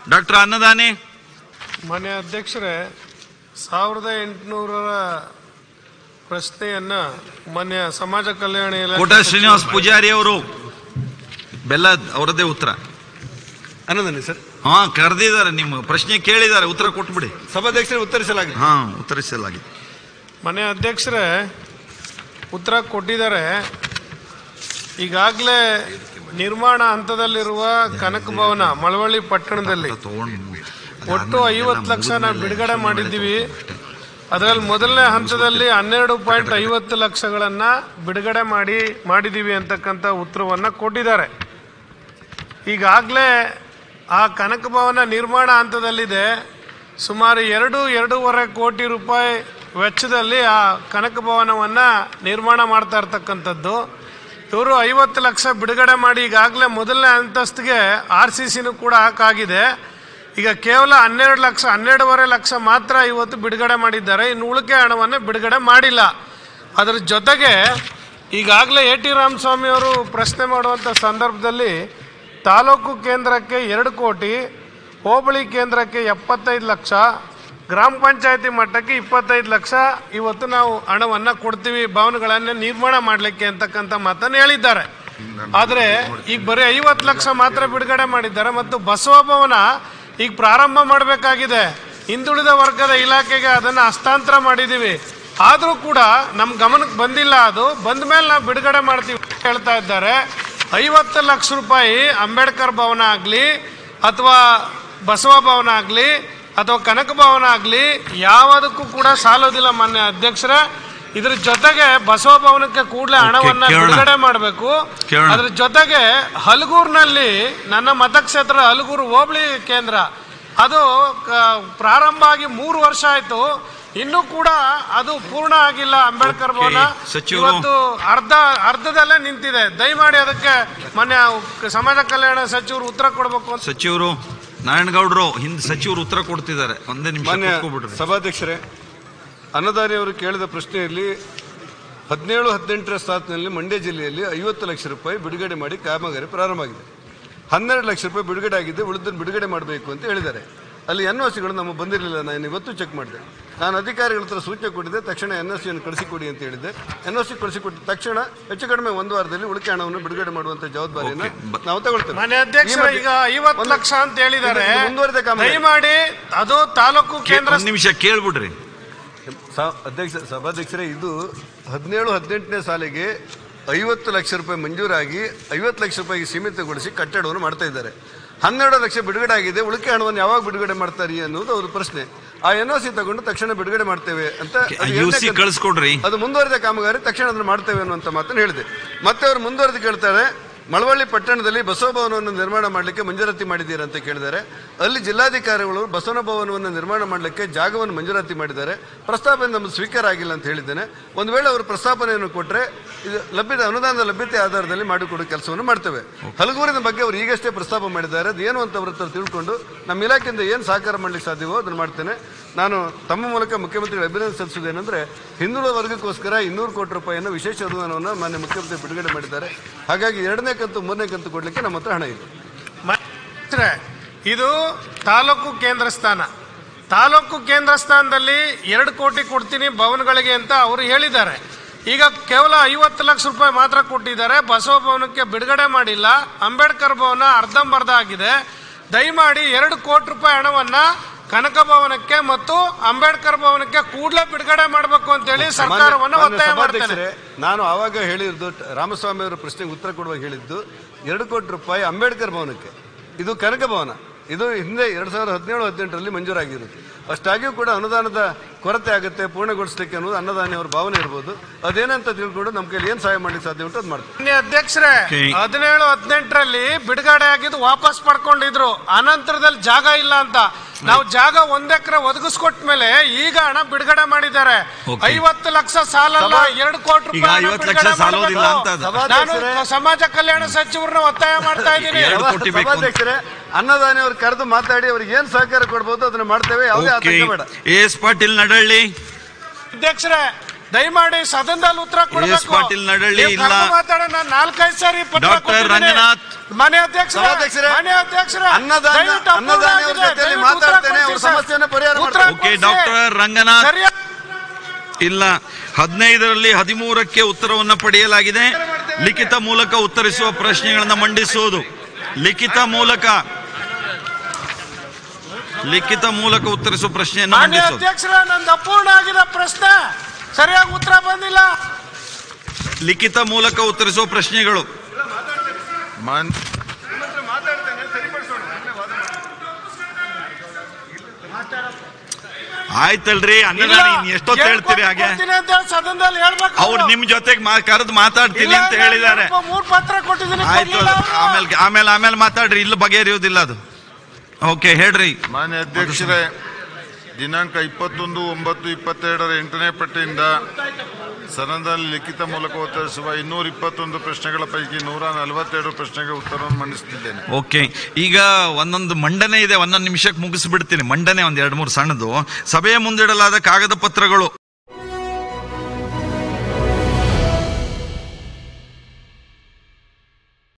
Doctor ಅನ್ನದಾನಿ ಮಾನ್ಯ ಅಧ್ಯಕ್ಷರೇ ಸಾವಿರದ ಎಂಟುನೂರರ ಪ್ರಶ್ನೆಯನ್ನ ಮಾನ್ಯ ಸಮಾಜ ಕಲ್ಯಾಣ ಇಲಾಖೆ ಕೋಟ ಶ್ರೀನಿವಾಸ್ ಪೂಜಾರಿ ಅವರು ಬೆಲ್ಲ ಅವರದ್ದೇ ಉತ್ತರ ಅನ್ನದಾನೆ ಸರ್ ಹಾ ಕರೆದಿದ್ದಾರೆ ನಿಮ್ಮ ಪ್ರಶ್ನೆ ಕೇಳಿದ್ದಾರೆ ಉತ್ತರ ಕೊಟ್ಬಿಡಿ ಸಭಾಧ್ಯಕ್ಷರು ಉತ್ತರಿಸಲಾಗಿದೆ ಹಾ ಉತ್ತರಿಸಲಾಗಿದೆ ಮಾನ್ಯ ಅಧ್ಯಕ್ಷರೇ ಉತ್ತರ ಕೊಟ್ಟಿದ್ದಾರೆ ಈಗಾಗಲೇ ನಿರ್ಮಾಣ ಹಂತದಲ್ಲಿರುವ ಕನಕ ಭವನ ಮಳವಳ್ಳಿ ಪಟ್ಟಣದಲ್ಲಿ ಒಟ್ಟು ಐವತ್ತು ಲಕ್ಷನ ಬಿಡುಗಡೆ ಮಾಡಿದ್ದೀವಿ ಅದರಲ್ಲಿ ಮೊದಲನೇ ಹಂತದಲ್ಲಿ ಹನ್ನೆರಡು ಪಾಯಿಂಟ್ ಐವತ್ತು ಲಕ್ಷಗಳನ್ನ ಬಿಡುಗಡೆ ಮಾಡಿ ಮಾಡಿದ್ದೀವಿ ಅಂತಕ್ಕಂಥ ಉತ್ತರವನ್ನು ಕೊಟ್ಟಿದ್ದಾರೆ ಈಗಾಗಲೇ ಆ ಕನಕ ಭವನ ನಿರ್ಮಾಣ ಹಂತದಲ್ಲಿದೆ ಸುಮಾರು ಎರಡು ಎರಡೂವರೆ ಕೋಟಿ ರೂಪಾಯಿ ವೆಚ್ಚದಲ್ಲಿ ಆ ಕನಕ ಭವನವನ್ನು ನಿರ್ಮಾಣ ಮಾಡ್ತಾ ಇರ್ತಕ್ಕಂಥದ್ದು ಇವರು ಐವತ್ತು ಲಕ್ಷ ಬಿಡುಗಡೆ ಮಾಡಿ ಈಗಾಗಲೇ ಮೊದಲನೇ ಅಂತಸ್ತಿಗೆ ಆರ್ ಸಿ ಸಿನೂ ಕೂಡ ಹಾಕಾಗಿದೆ ಈಗ ಕೇವಲ ಹನ್ನೆರಡು ಲಕ್ಷ ಹನ್ನೆರಡೂವರೆ ಲಕ್ಷ ಮಾತ್ರ ಇವತ್ತು ಬಿಡುಗಡೆ ಮಾಡಿದ್ದಾರೆ ಇನ್ನು ಉಳಿಕೆ ಹಣವನ್ನು ಬಿಡುಗಡೆ ಮಾಡಿಲ್ಲ ಅದರ ಜೊತೆಗೆ ಈಗಾಗಲೇ ಎ ಟಿ ರಾಮಸ್ವಾಮಿ ಅವರು ಪ್ರಶ್ನೆ ಮಾಡುವಂಥ ಸಂದರ್ಭದಲ್ಲಿ ತಾಲೂಕು ಕೇಂದ್ರಕ್ಕೆ ಎರಡು ಕೋಟಿ ಹೋಬಳಿ ಕೇಂದ್ರಕ್ಕೆ ಎಪ್ಪತ್ತೈದು ಲಕ್ಷ ಗ್ರಾಮ ಪಂಚಾಯತಿ ಮಟ್ಟಕ್ಕೆ ಇಪ್ಪತ್ತೈದು ಲಕ್ಷ ಇವತ್ತು ನಾವು ಹಣವನ್ನು ಕೊಡ್ತೀವಿ ಭವನಗಳನ್ನು ನಿರ್ಮಾಣ ಮಾಡಲಿಕ್ಕೆ ಅಂತಕ್ಕಂಥ ಮಾತನ್ನು ಹೇಳಿದ್ದಾರೆ ಆದರೆ ಈಗ ಬರೀ ಐವತ್ತು ಲಕ್ಷ ಮಾತ್ರ ಬಿಡುಗಡೆ ಮಾಡಿದ್ದಾರೆ ಮತ್ತು ಬಸವ ಭವನ ಈಗ ಪ್ರಾರಂಭ ಮಾಡಬೇಕಾಗಿದೆ ಹಿಂದುಳಿದ ವರ್ಗದ ಇಲಾಖೆಗೆ ಅದನ್ನು ಹಸ್ತಾಂತರ ಮಾಡಿದ್ದೀವಿ ಆದರೂ ಕೂಡ ನಮ್ಮ ಗಮನಕ್ಕೆ ಬಂದಿಲ್ಲ ಅದು ಬಂದ ಮೇಲೆ ನಾವು ಬಿಡುಗಡೆ ಮಾಡ್ತೀವಿ ಅಂತ ಹೇಳ್ತಾ ಇದ್ದಾರೆ ಐವತ್ತು ಲಕ್ಷ ರೂಪಾಯಿ ಅಂಬೇಡ್ಕರ್ ಭವನ ಆಗಲಿ ಅಥವಾ ಬಸವ ಭವನ ಆಗಲಿ ಅಥವಾ ಕನಕ ಭವನ ಆಗಲಿ ಯಾವುದಕ್ಕೂ ಕೂಡ ಸಾಲೋದಿಲ್ಲ ಮಾನ್ಯ ಅಧ್ಯಕ್ಷರೇ ಇದ್ರ ಜೊತೆಗೆ ಬಸವ ಭವನಕ್ಕೆ ಕೂಡಲೇ ಹಣವನ್ನ ಕೇಳೋಣ. ಬಿಡುಗಡೆ ಮಾಡಬೇಕು ಕೇಳೋಣ. ಅದ್ರ ಜೊತೆಗೆ ಹಲಗೂರಿನಲ್ಲಿ ನನ್ನ ಮತಕ್ಷೇತ್ರ ಹಲಗೂರು ಹೋಬಳಿ ಕೇಂದ್ರ ಅದು ಕ- ಪ್ರಾರಂಭ ಆಗಿ ಮೂರು ವರ್ಷ ಆಯ್ತು ಇನ್ನೂ ಕೂಡ ಅದು ಪೂರ್ಣ ಆಗಿಲ್ಲ ಅಂಬೇಡ್ಕರ್ ಭವನ ಓಕೆ. ಸಚಿವರು- ಇವತ್ತು ಅರ್ಧ ಅರ್ಧದಲ್ಲೇ ನಿಂತಿದೆ ದಯಮಾಡಿ ಅದಕ್ಕೆ ಮೊನ್ನೆ ಸಮಾಜ ಕಲ್ಯಾಣ ಸಚಿವರು ಉತ್ತರ ಕೊಡಬೇಕು ಅಂತ ಸಚಿವರು ನಾರಾಯಣಗೌಡರು ಹಿಂದ್ ಸಚಿವರು ಉತ್ತರ ಕೊಡ್ತಿದ್ದಾರೆ ಒಂದೇ ನಿಮಿಷ ಮಾನ್ಯ ಕೂತ್ಕೊಬಿಡ್ರಿ ಸಭಾಧ್ಯಕ್ಷರೇ ಅನ್ನದಾನಿ ಅವರು ಕೇಳಿದ ಪ್ರಶ್ನೆಯಲ್ಲಿ ಹದಿನೇಳು ಹದಿನೆಂಟರ ಸಾಲಿನಲ್ಲಿ ಮಂಡ್ಯ ಜಿಲ್ಲೆಯಲ್ಲಿ ಐವತ್ತು ಲಕ್ಷ ರೂಪಾಯಿ ಬಿಡುಗಡೆ ಮಾಡಿ ಕಾಮಗಾರಿ ಪ್ರಾರಂಭ ಆಗಿದೆ ಹನ್ನೆರಡು ಲಕ್ಷ ರೂಪಾಯಿ ಬಿಡುಗಡೆ ಆಗಿದೆ ಉಳಿದನ್ನು ಬಿಡುಗಡೆ ಮಾಡಬೇಕು ಅಂತ ಹೇಳಿದ್ದಾರೆ ಅಲ್ಲಿ ಎನ್ ಒ ಸಿಗಳು ನಮಗೆ ಬಂದಿರಲಿಲ್ಲ ನಾನು ಇವತ್ತು ಚೆಕ್ ಮಾಡಿದೆ ನಾನು ಅಧಿಕಾರಿಗಳ ಹತ್ರ ಸೂಚನೆ ಕೊಟ್ಟಿದ್ದೆ ತಕ್ಷಣ ಎನ್ ಒ ಸಿಯನ್ನು ಕಳಿಸಿಕೊಡಿ ಅಂತ ಹೇಳಿದ್ದೆ ಎನ್ ಒ ಸಿ ಕಳಿಸಿಕೊಟ್ಟ ತಕ್ಷಣ ಹೆಚ್ಚು ಕಡಿಮೆ ಒಂದು ವಾರದಲ್ಲಿ ಉಳಿಕೆ ಹಣವನ್ನು ಬಿಡುಗಡೆ ಮಾಡುವಂತ ಜವಾಬ್ದಾರಿಯನ್ನು ಓಕೆ. ಬ- ನಾವು ತಗೊಳ್ತೇವೆ ಮನೆ ಅಧ್ಯಕ್ಷ ಈ ಮಧ್ಯೆ- ಈಗ ಐವತ್ತು ಒಂದು- ಲಕ್ಷ ಅಂತ ಹೇಳಿದ್ದಾರೆ ಇದು ಮುಂದುವರಿದ ಕಾಮಗಾರಿ. ದಯಮಾಡಿ ಅದು ತಾಲೂಕು ಕೇಂದ್ರ ಒಂದ್ ನಿಮಿಷ ಕೇಳ್ಬಿಡ್ರಿ ಸಾ- ಅಧ್ಯಕ್ಷ ಸಭಾಧ್ಯಕ್ಷರೇ ಇದು ಹದಿನೇಳು ಹದಿನೆಂಟನೇ ಸಾಲಿಗೆ ಐವತ್ತು ಲಕ್ಷ ರೂಪಾಯಿ ಮಂಜೂರಾಗಿ ಐವತ್ತು ಲಕ್ಷ ರೂಪಾಯಿಗೆ ಸೀಮಿತಗೊಳಿಸಿ ಕಟ್ಟಡವನ್ನು ಮಾಡ್ತಾ ಇದ್ದಾರೆ ಹನ್ನೆರಡು ಲಕ್ಷ ಬಿಡುಗಡೆ ಆಗಿದೆ ಉಳಿಕೆ ಹಣವನ್ನು ಯಾವಾಗ ಬಿಡುಗಡೆ ಮಾಡ್ತಾರೆ ಅನ್ನೋದು ಅವ್ರ ಪ್ರಶ್ನೆ ಆ ಎನ್ ಒ ಸಿ ತಗೊಂಡು ತಕ್ಷಣ ಬಿಡುಗಡೆ ಮಾಡ್ತೇವೆ ಅಂತ ಅದು ಯು ಎರಡನೇ ಸಿ ಕಂತು. ಕಳಿಸ್ಕೊಡ್ರಿ ಅದು ಮುಂದುವರೆದ ಕಾಮಗಾರಿ ತಕ್ಷಣ ಅದನ್ನು ಮಾಡ್ತೇವೆ ಅನ್ನುವಂಥ ಮಾತನ್ನು ಹೇಳಿದೆ ಮತ್ತೆ ಅವರು ಮುಂದುವರೆದು ಕೇಳ್ತಾರೆ ಮಳವಳ್ಳಿ ಪಟ್ಟಣದಲ್ಲಿ ಬಸವ ಭವನವನ್ನು ನಿರ್ಮಾಣ ಮಾಡಲಿಕ್ಕೆ ಮಂಜೂರಾತಿ ಮಾಡಿದ್ದೀರಾ ಅಂತ ಕೇಳಿದ್ದಾರೆ ಅಲ್ಲಿ ಜಿಲ್ಲಾಧಿಕಾರಿಗಳು ಬಸವನ ಭವನವನ್ನು ನಿರ್ಮಾಣ ಮಾಡಲಿಕ್ಕೆ ಜಾಗವನ್ನು ಮಂಜೂರಾತಿ ಮಾಡಿದ್ದಾರೆ ಪ್ರಸ್ತಾಪನೆ ನಮ್ಮದು ಸ್ವೀಕಾರ ಆಗಿಲ್ಲ ಅಂತ ಹೇಳಿದ್ದೇನೆ ಒಂದು ವೇಳೆ ಅವರು ಪ್ರಸ್ತಾಪನೆಯನ್ನು ಕೊಟ್ಟರೆ ಇದು ಲಭ್ಯತೆ ಅನುದಾನದ ಲಭ್ಯತೆ ಆಧಾರದಲ್ಲಿ ಮಾಡಿಕೊಡೋ ಕೆಲಸವನ್ನು ಮಾಡ್ತೇವೆ ಹಲಗೂರಿನ ಬಗ್ಗೆ ಅವರು ಈಗಷ್ಟೇ ಪ್ರಸ್ತಾಪ ಮಾಡಿದ್ದಾರೆ ಅದು ಏನು ಅಂತ ಅವ್ರ ಹತ್ರ ತಿಳ್ಕೊಂಡು ನಮ್ಮ ಇಲಾಖೆಯಿಂದ ಏನು ಸಹಕಾರ ಮಾಡಲಿಕ್ಕೆ ಸಾಧ್ಯವೋ ಅದನ್ನು ಮಾಡ್ತೇನೆ ನಾನು ತಮ್ಮ ಮೂಲಕ ಮುಖ್ಯಮಂತ್ರಿಗಳು ಅಭಿನಂದನೆ ಸಲ್ಲಿಸುವುದೇನೆಂದ್ರೆ ಹಿಂದುಳಿದ ವರ್ಗಕ್ಕೋಸ್ಕರ ಇನ್ನೂರು ಕೋಟಿ ರೂಪಾಯಿಯನ್ನು ವಿಶೇಷ ಅನುದಾನವನ್ನು ಮಾನ್ಯ ಮುಖ್ಯಮಂತ್ರಿ ಬಿಡುಗಡೆ ಮಾಡಿದ್ದಾರೆ ಹಾಗಾಗಿ ಎರಡನೇ ಕಂತು ಮೂರನೇ ಕಂತು ಕೊಡಲಿಕ್ಕೆ ನಮ್ಮ ಹತ್ರ ಹಣ ಇದೆ ಮಂತ್ರಿ, ಇದು ತಾಲೂಕು ಕೇಂದ್ರ ಸ್ಥಾನ ತಾಲೂಕು ಕೇಂದ್ರ ಸ್ಥಾನದಲ್ಲಿ ಎರಡು ಕೋಟಿ ಕೊಡ್ತೀನಿ ಭವನಗಳಿಗೆ ಅಂತ ಅವರು ಹೇಳಿದ್ದಾರೆ ಈಗ ಕೇವಲ ಐವತ್ತು ಲಕ್ಷ ರೂಪಾಯಿ ಮಾತ್ರ ಕೊಟ್ಟಿದ್ದಾರೆ ಬಸವ ಭವನಕ್ಕೆ ಬಿಡುಗಡೆ ಮಾಡಿಲ್ಲ ಅಂಬೇಡ್ಕರ್ ಭವನ ಅರ್ಧಂಬರ್ಧ ಆಗಿದೆ ದಯಮಾಡಿ ಎರಡು ಕೋಟಿ ರೂಪಾಯಿ ಹಣವನ್ನ ಕನಕ ಭವನಕ್ಕೆ ಮತ್ತು ಅಂಬೇಡ್ಕರ್ ಭವನಕ್ಕೆ ಕೂಡಲೇ ಬಿಡುಗಡೆ ಮಾಡಬೇಕು ಅಂತೇಳಿ ಸರ್ಕಾರವನ್ನು ಮಾನ್ಯ ಒತ್ತಾಯ ಮಾಡ್ತೇನೆ ಸಭಾಧ್ಯಕ್ಷರೇ, ನಾನು ಆವಾಗ ಹೇಳಿದ್ದು ಟ- ರಾಮಸ್ವಾಮಿ ಅವರ ಪ್ರಶ್ನೆಗೆ ಉತ್ತರ ಕೊಡುವಾಗ ಹೇಳಿದ್ದು ಎರಡು ಕೋಟಿ ರೂಪಾಯಿ ಅಂಬೇಡ್ಕರ್ ಭವನಕ್ಕೆ ಇದು ಕನಕ ಭವನ ಇದು ಹಿಂದೆ ಎರಡ್ ಸಾವಿರದ ಹದಿನೇಳು ಹದಿನೆಂಟರಲ್ಲಿ ಮಂಜೂರಾಗಿರುತ್ತೆ ಅಷ್ಟಾಗಿಯೂ ಕೂಡ ಅನುದಾನದ ಕೊರತೆ ಆಗುತ್ತೆ ಪೂರ್ಣಗೊಳಿಸಲಿಕ್ಕೆ ಅನ್ನೋದು ಅನ್ನದಾನಿ ಅವರ ಭಾವನೆ ಇರ್ಬೋದು ಅದೇನಂತ ತಿಳ್ಕೊಂಡು ನಮ್ಮ ಕೈಲಿ ಏನು ಸಹಾಯ ಮಾಡ್ಲಿಕ್ಕೆ ಸಾಧ್ಯ ಉಂಟು ಅದು ಮಾಡ್ತೀವಿ ಮಾನ್ಯ ಅಧ್ಯಕ್ಷರೇ Okay. ಹದಿನೇಳು ಹದಿನೆಂಟರಲ್ಲಿ ಬಿಡುಗಡೆ ಆಗಿದ್ದು ವಾಪಸ್ ಪಡ್ಕೊಂಡಿದ್ರು ಅನಂತರದಲ್ಲಿ ಜಾಗ ಇಲ್ಲ ಅಂತ ನಾವು ಜಾಗ ಒಂದ್ ಎಕರೆ ಒದಗಿಸ್ಕೊಟ್ಟ ಮೇಲೆ ಈಗ ಹಣ ಬಿಡುಗಡೆ ಮಾಡಿದ್ದಾರೆ Okay. ಐವತ್ತು ಲಕ್ಷ ಸಾಲಲ್ಲ ಸಭಾ- ಎರಡು ಕೋಟಿ ಈಗ ರೂಪಾಯಿ ಹಣ 50 ಲಕ್ಷ ಬಿಡುಗಡೆ ಸಾಲೋದಿಲ್ಲ ಮಾಡ್ಬೇಕು. ಅಂತ ಅದು. ನಾನು ಸಭಾಧ್ಯಕ್ಷರೇ- ಸಮಾಜ ಕಲ್ಯಾಣ ಸಚಿವರನ್ನ ಒತ್ತಾಯ ಮಾಡ್ತಾ ಇದ್ದೀನಿ ಎರಡು ಕೋಟಿ ಬೇಕು ಅಂತ. ಸಭಾಧ್ಯಕ್ಷರೇ ಅನ್ನದಾನಿ ಅವ್ರು ಕರೆದು ಮಾತಾಡಿ ಅವ್ರಿಗೆ ಏನು ಸಹಕಾರ ಕೊಡ್ಬೋದು ಅದನ್ನ ಮಾಡ್ತೇವೆ ಯಾವುದೇ ಓಕೆ ಆತಂಕ ಬೇಡ ಎಸ್ ಪಾಟೀಲ್ ನಡಳ್ಳಿ ಅಧ್ಯಕ್ಷರೇ ದಯಮಾಡಿ ಸದನದಲ್ಲಿ ಉತ್ತರ ಕೊಡಬೇಕು ಪಾಟೀಲ್ ನಡಳ್ಳಿ ನೀವು ಇಲ್ಲ. ಕರೆದು ಮಾತಾಡೋಣ ನಾನು ನಾಲ್ಕೈದು ಸಾರಿ ಪತ್ರ ಡಾಕ್ಟರ್ ಕೊಟ್ಟಿದ್ದೀನಿ. ರಂಗನಾಥ್. ಮಾನ್ಯ ಅಧ್ಯಕ್ಷರೇ ಸಭಾಧ್ಯಕ್ಷರೇ, ಮಾನ್ಯ ಅಧ್ಯಕ್ಷರೇ ಅನ್ನದಾನ ದಯವಿಟ್ಟು ಅಪೂರ್ಣ ಅನ್ನದಾನಿ ಅವ್ರ ಆಗಿದೆ. ಡಾಕ್ಟರ್ ರಂಗನಾಥ್ ಸರಿಯಾಗಿ ಇಲ್ಲ ಹದಿನೈದರಲ್ಲಿ ಹದಿಮೂರಕ್ಕೆ ಉತ್ತರವನ್ನು ಪಡೆಯಲಾಗಿದೆ ಲಿಖಿತ ಮೂಲಕ ಉತ್ತರಿಸುವ ಪ್ರಶ್ನೆಗಳನ್ನು ಮಂಡಿಸುವುದು ಲಿಖಿತ ಮೂಲಕ ಲಿಖಿತ ಮೂಲಕ ಉತ್ತರಿಸುವ ಪ್ರಶ್ನೆಯನ್ನು ಮಾನ್ಯ ಮಂಡಿಸುವುದು ಅಧ್ಯಕ್ಷರ ನಂದು ಅಪೂರ್ಣ ಆಗಿದೆ ಪ್ರಶ್ನೆ ಸರಿಯಾಗಿ ಉತ್ತರ ಬಂದಿಲ್ಲ ಲಿಖಿತ ಮೂಲಕ ಉತ್ತರಿಸುವ ಪ್ರಶ್ನೆಗಳು ಮಾನ್ ಆಯ್ತಲ್ರಿ ಅನ್ನದ ಎಷ್ಟೊತ್ತು ಹೇಳ್ತೀರಿ ಹಾಗೆ ಕೊಡ್ತೀನಿ ಅಂತ ಹೇಳಿ ಸದನದಲ್ಲಿ ಹೇಳ್ಬೇಕು ಅವ್ರು ನಿಮ್ ಜೊತೆಗೆ ಕರೆದು ಮಾತಾಡ್ತೀನಿ ಅಂತ ಹೇಳಿದ್ದಾರೆ ಮೂರ್ ಪತ್ರ ಕೊಟ್ಟಿದ್ದೀನಿ ಆಯ್ತು ಕೊಡ್ಲಿಲ್ಲ ಅವ್ರು. ಆಮೇಲೆ ಆಮೇಲೆ ಆಮೇಲೆ ಮಾತಾಡ್ರಿ ಇಲ್ಲಿ ಬಗೆಹರಿಯೋದಿಲ್ಲ ಅದು ಓಕೆ ಹೇಳ್ರಿ ಮಾನ್ಯ ಅಧ್ಯಕ್ಷರೇ ದಿನಾಂಕ ಇಪ್ಪತ್ತೊಂದು ಒಂಬತ್ತು ಇಪ್ಪತ್ತೆರಡರ ಎಂಟನೇ ಪಟ್ಟಿಯಿಂದ ಸದನದಲ್ಲಿ ಲಿಖಿತ ಮೂಲಕ ಉತ್ತರಿಸುವ ಇನ್ನೂರ ಇಪ್ಪತ್ತೊಂದು ಪ್ರಶ್ನೆಗಳ ಪೈಕಿ ನೂರ ನಲವತ್ತೆರಡು ಪ್ರಶ್ನೆಗೆ ಉತ್ತರವನ್ನು ಮಂಡಿಸುತ್ತಿದ್ದೇನೆ ಓಕೆ ಈಗ ಒಂದೊಂದು ಮಂಡನೆ ಇದೆ ಒಂದೊಂದು ನಿಮಿಷಕ್ಕೆ ಮುಗಿಸ್ಬಿಡ್ತೀನಿ ಮಂಡನೆ ಒಂದ್ ಎರಡು ಮೂರು ಸಣ್ಣದು ಸಭೆಯ ಮುಂದಿಡಲಾದ ಕಾಗದ ಪತ್ರಗಳು